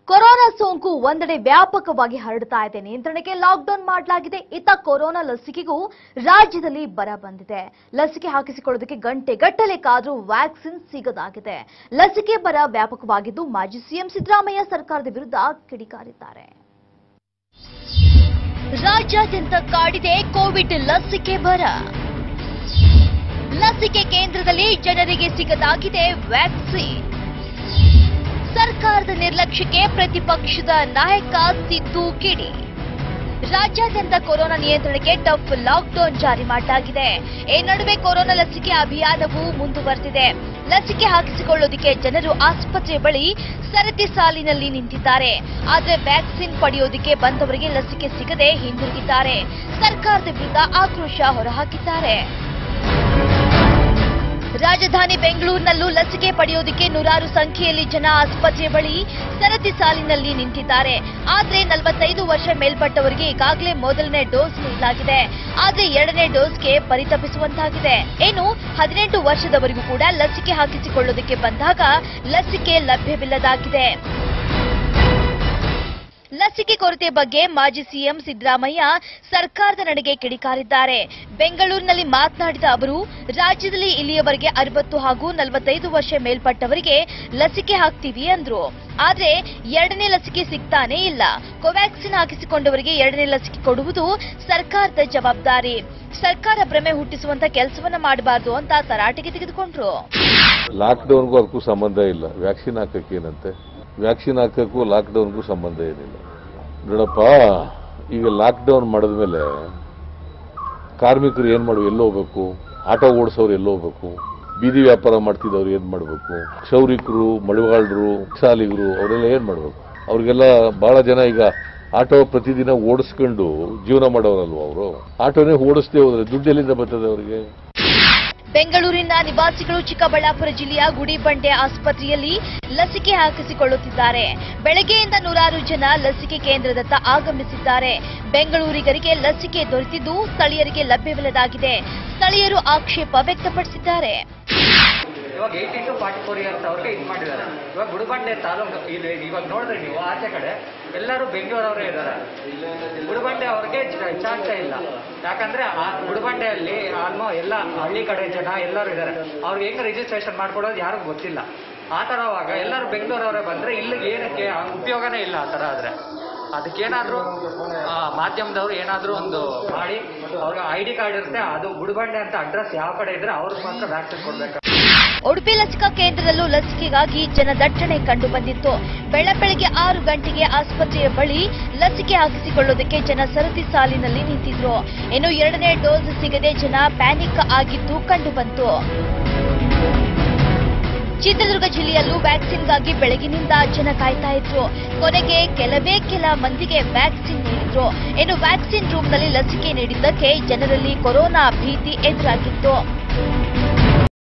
corona ಸೋಂಕು ಒಂದೆಡೆ ವ್ಯಾಪಕವಾಗಿ ಹರಡ್ತಾ ಇದೆ ನಿಯಂತ್ರಣಕ್ಕೆ ಲಾಕ್ಡೌನ್ ಮಾಡಲಾಗಿದೆ ಇತ್ತ ಕೊರೋನಾ ಲಸಿಕೆಗೂ ರಾಜ್ಯದಲ್ಲಿ ಬರ ಬಂದಿದೆ ಲಸಿಕೆ ಹಾಕಿಸಿಕೊಳ್ಳೋದಕ್ಕೆ ಗಂಟೆ ಗಟ್ಟಲೆ ಕಾದ್ರೂ ವ್ಯಾಕ್ಸಿನ್ ಸಿಗದಾಗಿದೆ ಲಸಿಕೆ ಬರ ವ್ಯಾಪಕವಾಗಿದ್ದು ಮಾಜಿ ಸಿಎಂ ಸಿದ್ದರಾಮಯ್ಯ ಸರ್ಕಾರದ ವಿರುದ್ಧ ಕಿಡಿಕಾರಿದ್ದಾರೆ ರಾಜ್ಯಾದ್ಯಂತ ಕಾಡಿದೆ ಕೋವಿಡ್ ಲಸಿಕೆ ಬರ ಲಸಿಕೆ ಕೇಂದ್ರದಲ್ಲಿ ಜನರಿಗೆ ಸಿಗದಾಗಿದೆ ವ್ಯಾಕ್ಸಿನ್ ಸರ್ಕಾರದ ನಿರ್ಲಕ್ಷ್ಯಕ್ಕೆ ಪ್ರತಿಪಕ್ಷದ ನಾಯಕ ಸಿದ್ದು ಕಿಡಿ ರಾಜ್ಯಾದ್ಯಂತ ಕೊರೋನಾ ನಿಯಂತ್ರಣಕ್ಕೆ ಟಫ್ ಲಾಕ್ಡೌನ್ ಜಾರಿ ಮಾಡಲಾಗಿದೆ ಈ ನಡುವೆ ಕೊರೋನಾ ಲಸಿಕೆ ಅಭಿಯಾನವು ಮುಂದುವರೆದಿದೆ ಲಸಿಕೆ ಹಾಕಿಸಿಕೊಳ್ಳೋದಕ್ಕೆ ಜನರು ಆಸ್ಪತ್ರೆ ಬಳಿ ಸರತಿ ಸಾಲಿನಲ್ಲಿ ನಿಂತಿದ್ದಾರೆ ಆದರೆ ವ್ಯಾಕ್ಸಿನ್ ಪಡೆಯೋದಕ್ಕೆ ಬಂದವರಿಗೆ ಲಸಿಕೆ ಸಿಗದೆ ಹಿಂದಿರುಗಿದ್ದಾರೆ ಸರ್ಕಾರದ ವಿರುದ್ಧ ಆಕ್ರೋಶ ಹೊರಹಾಕಿದ್ದಾರೆ ರಾಜಧಾನಿ ಬೆಂಗಳೂರಿನಲ್ಲೂ ಲಸಿಕೆ ಪಡೆಯೋದಕ್ಕೆ ನೂರಾರು ಸಂಖ್ಯೆಯಲ್ಲಿ ಜನ ಆಸ್ಪತ್ರೆ ಬಳಿ ಸರತಿ ಸಾಲಿನಲ್ಲಿ ನಿಂತಿದ್ದಾರೆ ಆದ್ರೆ ನಲವತ್ತೈದು ವರ್ಷ ಮೇಲ್ಪಟ್ಟವರಿಗೆ ಈಗಾಗಲೇ ಮೊದಲನೇ ಡೋಸ್ ನೀಡಲಾಗಿದೆ ಆದ್ರೆ ಎರಡನೇ ಡೋಸ್ಗೆ ಪರಿತಪಿಸುವಂತಾಗಿದೆ ಏನು ಹದಿನೆಂಟು ವರ್ಷದವರೆಗೂ ಕೂಡ ಲಸಿಕೆ ಹಾಕಿಸಿಕೊಳ್ಳೋದಕ್ಕೆ ಬಂದಾಗ ಲಸಿಕೆ ಲಭ್ಯವಿಲ್ಲದಾಗಿದೆ ಲಸಿಕೆ ಕೊರತೆ ಬಗ್ಗೆ ಮಾಜಿ ಸಿಎಂ ಸಿದ್ದರಾಮಯ್ಯ ಸರ್ಕಾರದ ನಡೆಗೆ ಕಿಡಿಕಾರಿದ್ದಾರೆ ಬೆಂಗಳೂರಿನಲ್ಲಿ ಮಾತನಾಡಿದ ಅವರು ರಾಜ್ಯದಲ್ಲಿ ಇಲ್ಲಿಯವರೆಗೆ ಅರವತ್ತು ಹಾಗೂ ನಲವತ್ತೈದು ವರ್ಷ ಮೇಲ್ಪಟ್ಟವರಿಗೆ ಲಸಿಕೆ ಹಾಕ್ತೀವಿ ಅಂದ್ರು ಆದ್ರೆ ಎರಡನೇ ಲಸಿಕೆ ಸಿಗ್ತಾನೇ ಇಲ್ಲ ಕೋವ್ಯಾಕ್ಸಿನ್ ಹಾಕಿಸಿಕೊಂಡವರಿಗೆ ಎರಡನೇ ಲಸಿಕೆ ಕೊಡುವುದು ಸರ್ಕಾರದ ಜವಾಬ್ದಾರಿ ಸರ್ಕಾರ ಭ್ರಮೆ ಹುಟ್ಟಿಸುವಂತ ಕೆಲಸವನ್ನ ಮಾಡಬಾರದು ಅಂತ ತರಾಟೆಗೆ ತೆಗೆದುಕೊಂಡ್ರು ಲಾಕ್ಡೌನ್ಗೂ ಅದಕ್ಕೂ ಸಂಬಂಧ ಇಲ್ಲ ವ್ಯಾಕ್ಸಿನ್ ಹಾಕಕ್ಕೆ ಏನಂತೆ ವ್ಯಾಕ್ಸಿನ್ ಹಾಕಕ್ಕೂ ಲಾಕ್ಡೌನ್ಗೂ ಸಂಬಂಧ ಏನಿಲ್ಲ ನೋಡಪ್ಪ ಈಗ ಲಾಕ್ಡೌನ್ ಮಾಡಿದ್ಮೇಲೆ ಕಾರ್ಮಿಕರು ಏನು ಮಾಡು ಎಲ್ಲಿ ಹೋಗ್ಬೇಕು ಆಟೋ ಓಡಿಸೋರು ಎಲ್ಲಿ ಹೋಗ್ಬೇಕು ಬೀದಿ ವ್ಯಾಪಾರ ಮಾಡ್ತಿದ್ದವ್ರು ಏನು ಮಾಡಬೇಕು ಕ್ಷೌರಿಕರು ಮಳಿವಾಳರು ಶಾಲಿಗರು ಅವರೆಲ್ಲ ಏನು ಮಾಡಬೇಕು ಅವ್ರಿಗೆಲ್ಲ ಬಹಳ ಜನ ಈಗ ಆಟೋ ಪ್ರತಿದಿನ ಓಡಿಸ್ಕೊಂಡು ಜೀವನ ಮಾಡೋರಲ್ವ ಅವರು ಆಟೋನೇ ಓಡಿಸ್ದೇ ಹೋದ್ರೆ ದುಡ್ಡು ಎಲ್ಲಿಂದ ಬರ್ತದೆ ಅವರಿಗೆ ಬೆಂಗಳೂರಿನ ನಿವಾಸಿಗಳು ಚಿಕ್ಕಬಳ್ಳಾಪುರ ಜಿಲ್ಲೆಯ ಗುಡಿಬಂಡೆ ಆಸ್ಪತ್ರೆಯಲ್ಲಿ ಲಸಿಕೆ ಹಾಕಿಸಿಕೊಳ್ಳುತ್ತಿದ್ದಾರೆ ಬೆಳಗ್ಗೆಯಿಂದ ನೂರಾರು ಜನ ಲಸಿಕೆ ಕೇಂದ್ರದತ್ತ ಆಗಮಿಸಿದ್ದಾರೆ ಬೆಂಗಳೂರಿಗರಿಗೆ ಲಸಿಕೆ ದೊರೆತಿದ್ದು ಸ್ಥಳೀಯರಿಗೆ ಲಭ್ಯವಿಲ್ಲದಾಗಿದೆ ಸ್ಥಳೀಯರು ಆಕ್ಷೇಪ ವ್ಯಕ್ತಪಡಿಸಿದ್ದಾರೆ ಇವಾಗ eighty two forty four years ಅವ್ರಿಗೆ ಇದು ಮಾಡಿದ್ದಾರೆ ಇವಾಗ ಗುಡಿಬಂಡೆ ತಾಲೂಕು ಇಲ್ಲಿ ಇವಾಗ ನೋಡಿದ್ರೆ ನೀವು ಆಚೆ ಕಡೆ ಎಲ್ಲರೂ ಬೆಂಗಳೂರವರೇ ಇದ್ದಾರೆ ಗುಡಿಬಂಡೆ ಅವ್ರಿಗೆ ಚಾನ್ಸೇ ಇಲ್ಲ ಯಾಕಂದ್ರೆ ಆ ಗುಡಿಬಂಡೆಯಲ್ಲಿ ಆಲ್ಮೋ ಎಲ್ಲ ಹಳ್ಳಿ ಕಡೆ ಜನ ಎಲ್ಲರೂ ಇದ್ದಾರೆ ಅವ್ರಿಗೆ ಹೆಂಗ್ ರಿಜಿಸ್ಟ್ರೇಷನ್ ಮಾಡ್ಕೊಡೋದು ಯಾರಿಗೂ ಗೊತ್ತಿಲ್ಲ ಆ ಥರವಾಗ ಎಲ್ಲರೂ ಬೆಂಗಳೂರವರೇ ಬಂದ್ರೆ ಇಲ್ಲಿಗೆ ಏನಕ್ಕೆ ಆ ಉಪಯೋಗನೇ ಇಲ್ಲ ಆ ಥರ ಆದ್ರೆ ಅದಕ್ಕೇನಾದ್ರೂ ಆ, ಮಾಧ್ಯಮದವ್ರು ಏನಾದ್ರೂ ಒಂದು ಮಾಡಿ ಅವ್ರಿಗೆ ಐ ಡಿ ಕಾರ್ಡ್ ಇರುತ್ತೆ ಅದು ಗುಡಿಬಂಡೆ ಅಂತ ಅಡ್ರೆಸ್ ಯಾವ ಕಡೆ ಇದ್ರೆ ಅವ್ರಿಗೆ ಮಾತ್ರ ವ್ಯಾಕ್ಸಿನ್ ಕೊಡ್ಬೇಕು ಉಡುಪಿ ಲಸಿಕಾ ಕೇಂದ್ರದಲ್ಲೂ ಲಸಿಕೆಗಾಗಿ ಜನದಟ್ಟಣೆ ಕಂಡು ಬಂದಿತ್ತು ಬೆಳ ಬೆಳಗ್ಗೆ ಆರು ಗಂಟೆಗೆ ಆಸ್ಪತ್ರೆಯ ಬಳಿ ಲಸಿಕೆ ಹಾಕಿಸಿಕೊಳ್ಳೋದಕ್ಕೆ ಜನ ಸರತಿ ಸಾಲಿನಲ್ಲಿ ನಿಂತಿದ್ರು ಇನ್ನು ಎರಡನೇ ಡೋಸ್ ಸಿಗದೆ ಜನ ಪ್ಯಾನಿಕ್ ಆಗಿದ್ದು ಕಂಡು ಬಂತು ಚಿತ್ರದುರ್ಗ ಜಿಲ್ಲೆಯಲ್ಲೂ ವ್ಯಾಕ್ಸಿನ್ಗಾಗಿ ಬೆಳಗಿನಿಂದ ಜನ ಕಾಯ್ತಾ ಇದ್ರು ಕೊನೆಗೆ ಕೆಲವೇ ಕೆಲ ಮಂದಿಗೆ ವ್ಯಾಕ್ಸಿನ್ ನೀಡಿದ್ರು ಇನ್ನು ವ್ಯಾಕ್ಸಿನ್ ರೂಮ್ನಲ್ಲಿ ಲಸಿಕೆ ನೀಡಿದ್ದಕ್ಕೆ ಜನರಲ್ಲಿ ಕೊರೋನಾ ಭೀತಿ ಎದುರಾಗಿತ್ತು